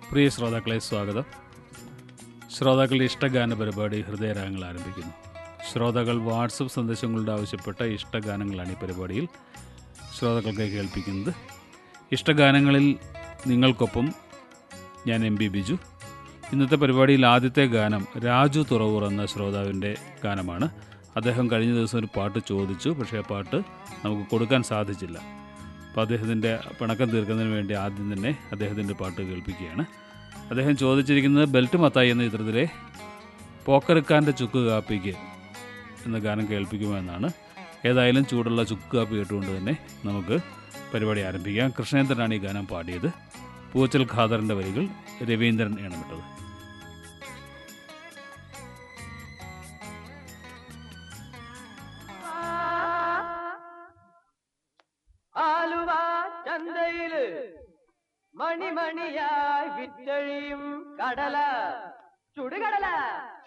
പ്രിയ ശ്രോതാക്കളെ സ്വാഗതം ശ്രോതാക്കളുടെ ഇഷ്ടഗാന പരിപാടി ഹൃദയരാഗങ്ങൾ ആരംഭിക്കുന്നു ശ്രോതാക്കൾ വാട്സപ്പ് സന്ദേശങ്ങളുടെ ആവശ്യപ്പെട്ട ഇഷ്ടഗാനങ്ങളാണ് ഈ പരിപാടിയിൽ ശ്രോതാക്കൾക്ക് കേൾപ്പിക്കുന്നത് ഇഷ്ടഗാനങ്ങളിൽ നിങ്ങൾക്കൊപ്പം ഞാൻ എം ബി ബിജു ഇന്നത്തെ പരിപാടിയിൽ ആദ്യത്തെ ഗാനം രാജു തുറവൂർ എന്ന ശ്രോതാവിൻ്റെ ഗാനമാണ് അദ്ദേഹം കഴിഞ്ഞ ദിവസം ഒരു പാട്ട് ചോദിച്ചു പക്ഷേ ആ പാട്ട് നമുക്ക് കൊടുക്കാൻ സാധിച്ചില്ല അപ്പോൾ അദ്ദേഹത്തിൻ്റെ പിണക്കം തീർക്കുന്നതിന് വേണ്ടി ആദ്യം തന്നെ അദ്ദേഹത്തിൻ്റെ പാട്ട് കേൾപ്പിക്കുകയാണ് അദ്ദേഹം ചോദിച്ചിരിക്കുന്നത് ബെൽറ്റ് മത്തായി എന്ന ചിത്രത്തിലെ പോക്കറിക്കാൻ്റെ ചുക്ക് കാപ്പിക്ക് എന്ന ഗാനം കേൾപ്പിക്കുമോ എന്നാണ് ഏതായാലും ചൂടുള്ള ചുക്ക് കാപ്പി കേട്ടുകൊണ്ട് തന്നെ നമുക്ക് പരിപാടി ആരംഭിക്കാം കൃഷ്ണേന്ദ്രനാണ് ഈ ഗാനം പാടിയത് പൂച്ചൽ ഖാദറിൻ്റെ വരികൾ രവീന്ദ്രൻ ഇണമിട്ടത് ആലുവ ചന്തയില് മണിമണിയായി വിറ്റഴിയും കടല ചുടുകടല